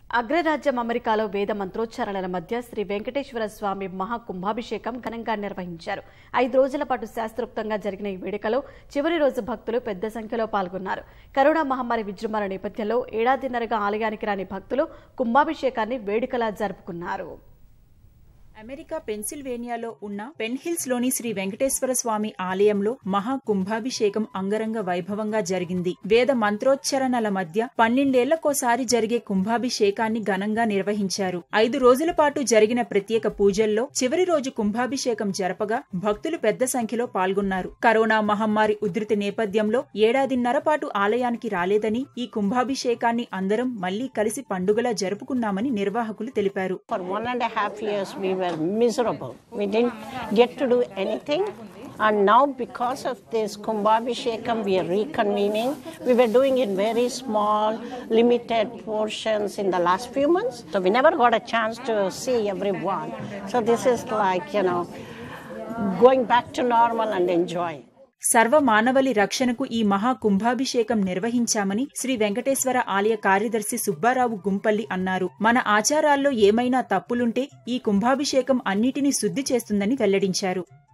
అగ్రరాజ్యం అమెరికాలో వేద మంత్రోచ్చారణల మధ్య శ్రీ వెంకటేశ్వర స్వామి మహా కుంభాభిషేకం ఘనంగా నిర్వహించారు ఐదు రోజుల పాటు శాస్త్రోక్తంగా జరిగిన ఈ వేడుకలో చివరి రోజు భక్తులు పెద్ద సంఖ్యలో పాల్గొన్నారు కరోనా మహమ్మారి విజృంభణ నేపథ్యంలో ఏడాదిన్నరగా ఆలయానికి రాని భక్తులు కుంభాభిషేకాన్ని వేడుకలా జరుపుకున్నారు అమెరికా పెన్సిల్వేనియాలో ఉన్న పెన్హిల్స్ లోని శ్రీ వెంకటేశ్వర స్వామి ఆలయంలో మహా కుంభాభిషేకం అంగరంగ వైభవంగా జరిగింది వేద మంత్రోచ్చరణల మధ్య పన్నెండేళ్లకోసారి జరిగే కుంభాభిషేకాన్ని ఘనంగా నిర్వహించారు ఐదు రోజుల పాటు జరిగిన ప్రత్యేక పూజల్లో చివరి రోజు కుంభాభిషేకం జరపగా భక్తులు పెద్ద సంఖ్యలో పాల్గొన్నారు కరోనా మహమ్మారి ఉధృతి నేపథ్యంలో ఏడాదిన్నర పాటు ఆలయానికి రాలేదని ఈ కుంభాభిషేకాన్ని అందరం మళ్లీ కలిసి పండుగలా జరుపుకున్నామని నిర్వాహకులు తెలిపారు For one and a half years, we were miserable. We didn't get to do anything. And now, because of this Kumbhabhishekam, we are reconvening. We were doing it very small, limited portions in the last few months. So we never got a chance to see everyone. So this is like, you know, going back to normal and enjoying. సర్వ మానవలి రక్షణకు ఈ మహా కుంభాభిషేకం నిర్వహించామని శ్రీ వెంకటేశ్వర ఆలయ కార్యదర్శి సుబ్బారావు గుంపల్లి అన్నారు మన ఆచారాల్లో ఏమైనా తప్పులుంటే ఈ కుంభాభిషేకం అన్నిటినీ శుద్ధి చేస్తుందని వెల్లడించారు